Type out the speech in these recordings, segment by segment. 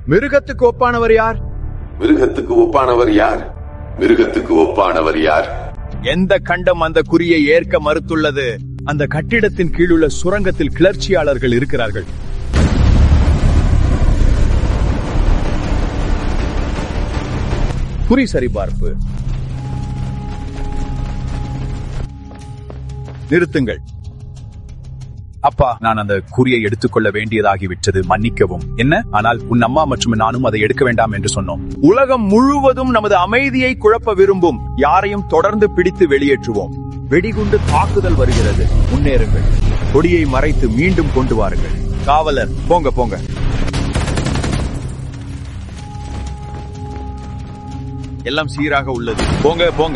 மிருகத்துக்கு ஒப்பானவர் யார் மிருகத்துக்கு ஒப்பானவர் யார் மிருகத்துக்கு ஒப்பானவர் யார் எந்த கண்டம் அந்த குறியை ஏற்க மறுத்துள்ளது அந்த கட்டிடத்தின் கீழுள்ள சுரங்கத்தில் கிளர்ச்சியாளர்கள் இருக்கிறார்கள் குறி சரிபார்ப்பு நிறுத்துங்கள் அப்பா நான் அந்த குறியை எடுத்துக்கொள்ள வேண்டியதாகிவிட்டது மன்னிக்கவும் என்ன ஆனால் உன் அம்மா மற்றும் நானும் அதை எடுக்க வேண்டாம் என்று சொன்னோம் உலகம் முழுவதும் நமது அமைதியை குழப்ப விரும்பும் யாரையும் தொடர்ந்து பிடித்து வெளியேற்றுவோம் வெடிகுண்டு தாக்குதல் வருகிறது முன்னேறுங்கள் கொடியை மறைத்து மீண்டும் கொண்டு வாருங்கள் காவலர் போங்க போங்க எல்லாம் சீராக உள்ளது போங்க போங்க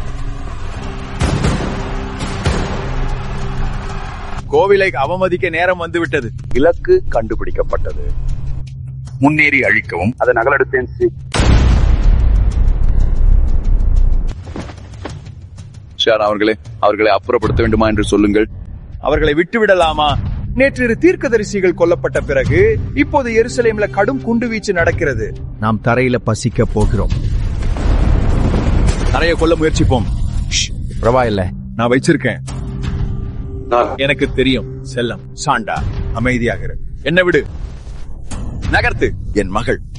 கோவிலை அவமதிக்க நேரம் வந்துவிட்டது இலக்கு கண்டுபிடிக்கப்பட்டது முன்னேறி அழிக்கவும் அதை நகலெடுத்தேன் ஷார் அவர்களே அவர்களை அப்புறப்படுத்த வேண்டுமா என்று சொல்லுங்கள் அவர்களை விட்டுவிடலாமா நேற்று தீர்க்கதரிசிகள் கொல்லப்பட்ட பிறகு இப்போது எருசலேம்ல கடும் குண்டுவீச்சு நடக்கிறது நாம் தரையில பசிக்க போகிறோம் தரைய கொல்ல முயற்சிப்போம் ஷ், பரவாயில்ல நான் வச்சிருக்கேன் நான் எனக்கு தெரியும் செல்லம் சாண்டா அமைதியாக இரு. என்ன விடு நகர்த்து என் மகள்